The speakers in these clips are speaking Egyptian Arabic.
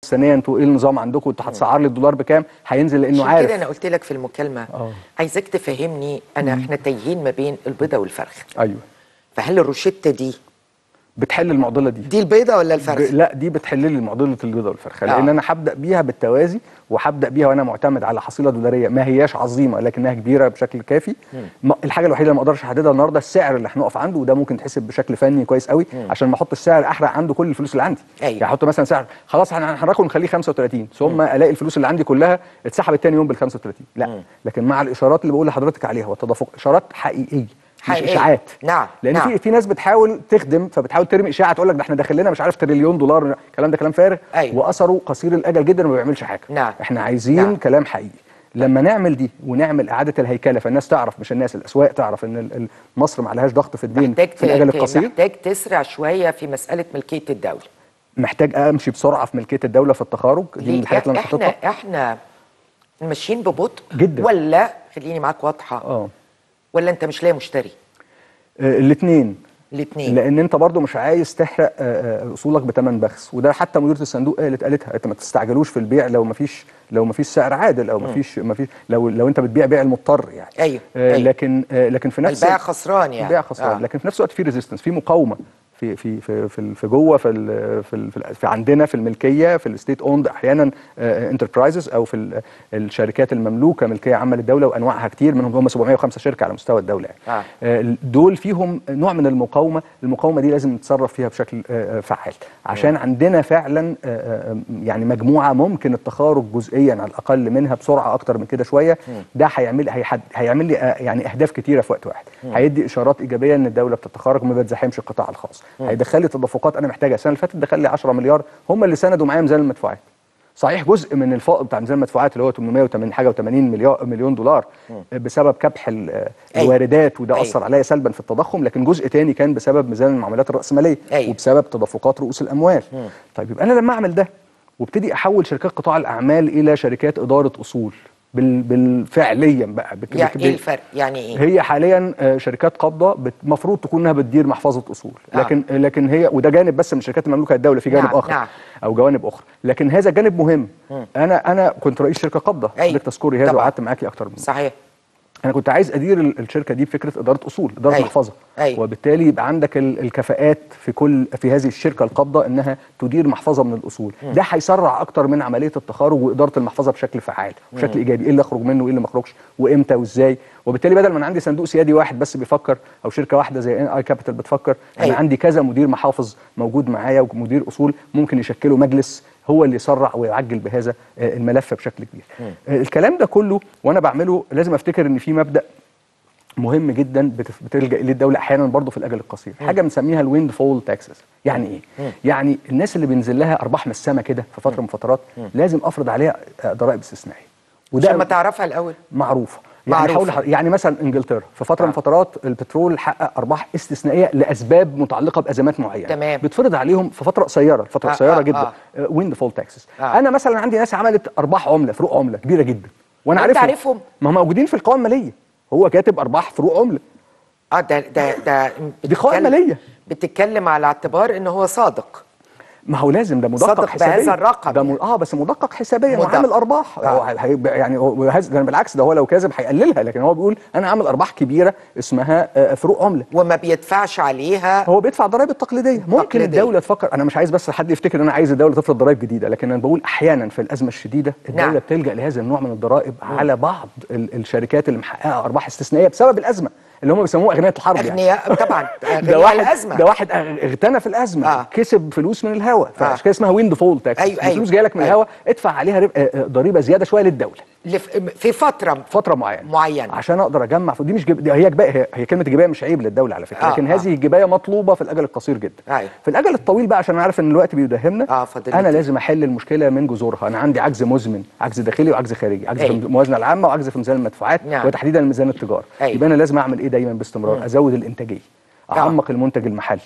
مستنيه انتوا ايه النظام عندكم انتوا هتسعر لي الدولار بكام هينزل لانه عشان عارف كده انا قلت لك في المكالمه آه. عايزاك تفهمني انا احنا تايهين ما بين البيضه والفرخ ايوه فهل الروشته دي بتحل المعضله دي دي البيضه ولا ب... الفرخ؟ لا دي بتحل لي معضله البيضه والفرخه آه. لان انا هبدا بيها بالتوازي وهبدا بيها وانا معتمد على حصيله دولاريه ما هياش عظيمه لكنها كبيره بشكل كافي ما الحاجه الوحيده اللي ما اقدرش احددها النهارده السعر اللي هنقف عنده وده ممكن يتحسب بشكل فني كويس قوي عشان ما احط السعر احرق عنده كل الفلوس اللي عندي أيوة. يعني احط مثلا سعر خلاص هن- هنحركه نخليه 35 ثم الاقي الفلوس اللي عندي كلها اتسحبت تاني يوم بال 35 لا لكن مع الاشارات اللي بقول لحضرتك عليها والتدفق اشارات حقيقيه مش حقيقية. اشاعات نعم، لان نعم. في في ناس بتحاول تخدم فبتحاول ترمي اشاعه تقول لك ده احنا داخل لنا مش عارف تريليون دولار الكلام ده كلام فارغ أيوة. واثره قصير الاجل جدا وما بيعملش حاجه نعم. احنا عايزين نعم. نعم. كلام حقيقي لما نعمل دي ونعمل اعاده الهيكله فالناس تعرف مش الناس الاسواق تعرف ان ال- ال- مصر ما عليهاش ضغط في الدين محتاج في الاجل ت- القصير محتاج تسرع شويه في مساله ملكيه الدوله محتاج امشي بسرعه في ملكيه الدوله في التخارج دي من الحاجات اللي انا احنا حاططها احنا ماشيين ببطء جدا. ولا خليني معاك واضحه اه ولا انت مش لاقي مشتري الاثنين الاثنين لان انت برضو مش عايز تحرق آه، آه، اصولك بثمن بخس وده حتى مديره الصندوق قالت قالتها انت ما تستعجلوش في البيع لو ما فيش لو ما فيش سعر عادل او ما فيش ما فيش لو لو انت بتبيع بيع المضطر يعني أيوة، آه أيوة. لكن آه لكن في نفس البيع خسران يعني البيع خسران آه. لكن في نفس الوقت في ريزيستنس في مقاومه في في في في, في جوه في ال في, ال في, ال في عندنا في الملكيه في الستيت اوند احيانا انتربرايزز او في ال- الشركات المملوكه ملكيه عامه للدوله وانواعها كتير منهم هم 705 شركه على مستوى الدوله يعني. آه. آه، دول فيهم نوع من المقاومه المقاومه دي لازم نتصرف فيها بشكل آه، آه، فعال عشان عندنا فعلا آه، آه، يعني مجموعه ممكن التخارج جزئيا على الاقل منها بسرعه اكتر من كده شويه ده هيعمل هيحد هيعمل لي آه، يعني اهداف كتيره في وقت واحد هيدي اشارات ايجابيه ان الدوله بتتخارج وما بتزاحمش القطاع الخاص هيدخل لي تدفقات انا محتاجها السنه اللي فاتت دخل لي 10 مليار هم اللي سندوا معايا ميزان المدفوعات صحيح جزء من الفائض بتاع ميزان المدفوعات اللي هو 880 حاجه و80 مليار مليون دولار بسبب كبح ال- أيوة. الواردات وده أيوة. اثر عليا سلبا في التضخم لكن جزء تاني كان بسبب ميزان المعاملات الراسماليه أيوة. وبسبب تدفقات رؤوس الاموال طيب يبقى انا لما اعمل ده وابتدي احول شركات قطاع الاعمال الى شركات اداره اصول بال بالفعليا بقى بك- يعني بك- ايه الفرق يعني ايه هي حاليا آه، شركات قابضه المفروض تكون انها بتدير محفظه اصول آه. لكن لكن هي وده جانب بس من الشركات المملوكه للدوله في جانب نعم، اخر نعم. او جوانب اخرى لكن هذا جانب مهم انا انا كنت رئيس شركه قابضه أيوة. حضرتك تذكري هذا طبعا. وقعدت معاكي اكتر من صحيح انا كنت عايز ادير ال- الشركه دي بفكره اداره اصول اداره أيوة. محفظه أيوة. وبالتالي يبقى عندك ال- الكفاءات في كل في هذه الشركه القابضه انها تدير محفظه من الاصول ده هيسرع اكتر من عمليه التخارج واداره المحفظه بشكل فعال بشكل ايجابي ايه اللي يخرج منه وايه اللي ما يخرجش وامتى وازاي وبالتالي بدل ما انا عندي صندوق سيادي واحد بس بيفكر او شركه واحده زي ان اي كابيتال بتفكر انا أيوة. عندي كذا مدير محافظ موجود معايا ومدير اصول ممكن يشكلوا مجلس هو اللي يسرع ويعجل بهذا آه، الملف بشكل كبير آه، الكلام ده كله وانا بعمله لازم افتكر ان في مبدا مهم جدا بتف- بتلجا اليه الدوله احيانا برضه في الاجل القصير حاجه بنسميها الويند فول تاكسز يعني ايه يعني الناس اللي بينزل لها ارباح من السماء كده في فتره من فترات لازم افرض عليها آه، ضرائب استثنائيه عشان ما تعرفها الاول معروفه يعني معروفة. حول يعني مثلا انجلترا في فتره آه. من فترات البترول حقق ارباح استثنائيه لاسباب متعلقه بازمات معينه تمام. بتفرض عليهم في فتره قصيره فتره آه، قصيره آه، جدا آه. ويند فول تاكسس آه. انا مثلا عندي ناس عملت ارباح عمله فروق عمله كبيره جدا وانا وأنت عارفهم عارفهم؟ ما هم موجودين في القوائم الماليه هو كاتب ارباح فروق عمله اه ده ده ده دي قوائم بتتكلم- مالية. بتتكلم على اعتبار ان هو صادق ما هو لازم ده مدقق صدق حسابيا بهذا الرقم ده م... يعني. اه بس مدقق حسابيا مدقق. وعامل ارباح آه. هو هي... يعني هو هز- ده بالعكس ده هو لو كاذب هيقللها لكن هو بيقول انا عامل ارباح كبيره اسمها آه، فروق عمله وما بيدفعش عليها هو بيدفع ضرائب التقليديه ممكن تقليدية. الدوله تفكر انا مش عايز بس حد يفتكر ان انا عايز الدوله تفرض ضرائب جديده لكن انا بقول احيانا في الازمه الشديده الدوله نعم. بتلجا لهذا النوع من الضرائب على بعض ال... الشركات اللي محققه ارباح استثنائيه بسبب الازمه اللي هم بيسموه اغنياء الحرب يعني اغنياء طبعا ده اغنياء واحد الازمه ده واحد أغ- اغتنى في الازمه آه. آه. كسب فلوس من الهواء آه. فعشان كده اسمها ويند فول تاكس أيوة، أيوة. الفلوس جايه لك من أيوة. الهواء ادفع عليها رب... آه، آه، ضريبه زياده شويه للدوله لف- في فتره فتره معينه معينة. عشان اقدر اجمع دي مش جب... دي هي جبايه هي, هي كلمه جبايه مش عيب للدوله على فكره آه، لكن آه. هذه الجبايه مطلوبه في الاجل القصير جدا أيوة. في الاجل الطويل بقى عشان انا عارف ان الوقت بيداهمنا آه، فضيلة انا الدين. لازم احل المشكله من جذورها انا عندي عجز مزمن عجز داخلي وعجز خارجي عجز في أيوة. الموازنه العامه وعجز في ميزان المدفوعات نعم. وتحديدا ميزان التجاره أيوة. يبقى انا لازم اعمل ايه دايما باستمرار ازود الانتاجيه اعمق المنتج المحلي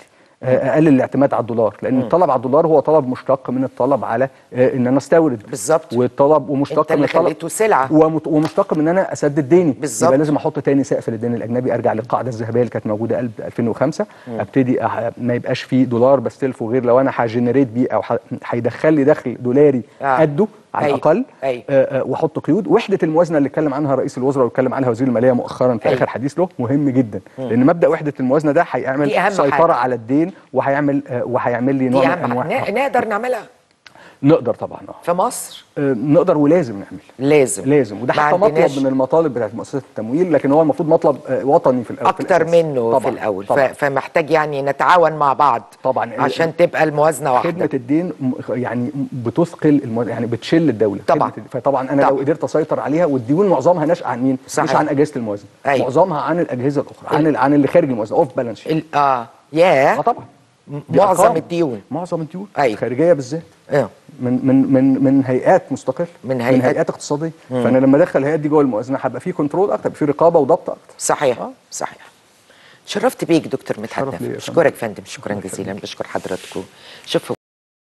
آه، اقلل الاعتماد على الدولار لان الطلب على الدولار هو طلب مشتق من الطلب على آه، ان انا استورد بالظبط. والطلب ومشتق أنت من اللي الطلب خليته سلعة. ومت- ومشتق من ان انا اسدد ديني بالظبط. يبقى لازم احط تاني سقف للدين الاجنبي ارجع للقاعده الذهبيه اللي كانت موجوده قبل 2005 ابتدي أح- ما يبقاش فيه دولار بستلفه غير لو انا هجنريت بيه او ح- هيدخل لي دخل دولاري آه. قده على أيوة. الاقل أيوة. آه، آه، واحط قيود وحده الموازنه اللي اتكلم عنها رئيس الوزراء واتكلم عنها وزير الماليه مؤخرا في أيوة. اخر حديث له مهم جدا لان مبدا وحده الموازنه ده هيعمل دي أهم سيطره حاجة. على الدين وهيعمل آه، وهيعمل لي دي نوع من اهم انواع حاجة. ن- نقدر نعملها نقدر طبعا اه في مصر آه، نقدر ولازم نعمل لازم لازم وده ما حتى عندناش مطلب من المطالب بتاعت مؤسسات التمويل لكن هو المفروض مطلب آه، وطني في الاول في اكتر الأساس. منه في طبعاً، الاول ف- طبعا فمحتاج يعني نتعاون مع بعض طبعاً. عشان تبقى الموازنه واحده خدمه الدين م- يعني بتثقل المو... يعني بتشل الدوله طبعاً. خدمة الدين. فطبعا انا لو طبعاً. قدرت اسيطر عليها والديون معظمها ناشئه عن مين؟ صحيح. مش عن اجهزه الموازنه أيوة. معظمها عن الاجهزه الاخرى عن ال... عن اللي خارج الموازنه اوف بالانس شيت ال- اه ياه اه طبعا دي معظم أرقام. الديون معظم الديون أيوة. الخارجيه بالذات اه من من من من هيئات مستقله من من هيئات. هيئات اقتصاديه فانا لما ادخل الهيئات دي جوه الموازنه هيبقى في كنترول اكتر في رقابه وضبط اكتر صحيح آه. صحيح شرفت بيك دكتور مدحت شرف ليا يا نافع فندم. بشكرك فندم شكرا جزيلا بشكر حضراتكم شوفوا